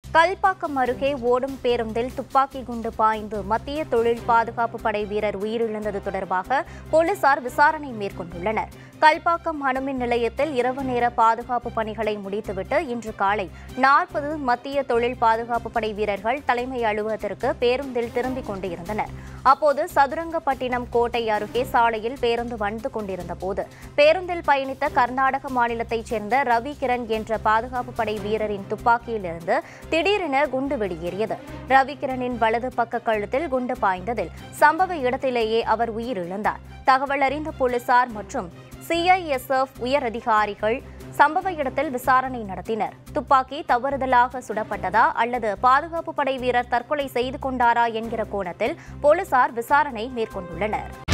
கல்பாக்கம் அருகே ஓடும் பேருந்தில் துப்பாக்கி குண்டு பாய்ந்து மத்திய தொழில் பாதுகாப்பு படை வீரர் உயிரிழந்தது தொடர்பாக போலீசார் விசாரணை மேற்கொண்டுள்ளனர் கல்பாக்கம் அணுமின் நிலையத்தில் இரவு நேர பாதுகாப்பு பணிகளை முடித்துவிட்டு இன்று காலை நாற்பது மத்திய தொழில் பாதுகாப்பு படை வீரர்கள் தலைமை அலுவலகத்திற்கு பேருந்தில் திரும்பிக் கொண்டிருந்தனர் அப்போது சதுரங்கப்பட்டினம் கோட்டை அருகே சாலையில் பேருந்து வந்து கொண்டிருந்த போது பேருந்தில் பயணித்த கர்நாடக மாநிலத்தைச் சேர்ந்த ரவி கிரண் என்ற பாதுகாப்பு படை வீரரின் துப்பாக்கியிலிருந்து திடீரென குண்டு வெடியேறியது ரவிகிரனின் வலது பக்க கழுத்தில் குண்டு பாய்ந்ததில் சம்பவ இடத்திலேயே அவர் உயிரிழந்தார் தகவல் அறிந்த போலீசார் மற்றும் சிஐஎஸ்எஃப் உயர் அதிகாரிகள் சம்பவ இடத்தில் விசாரணை நடத்தினர் துப்பாக்கி தவறுதலாக சுடப்பட்டதா அல்லது பாதுகாப்பு படை வீரர் தற்கொலை செய்து கொண்டாரா என்கிற கோணத்தில் போலீசார் விசாரணை மேற்கொண்டுள்ளனர்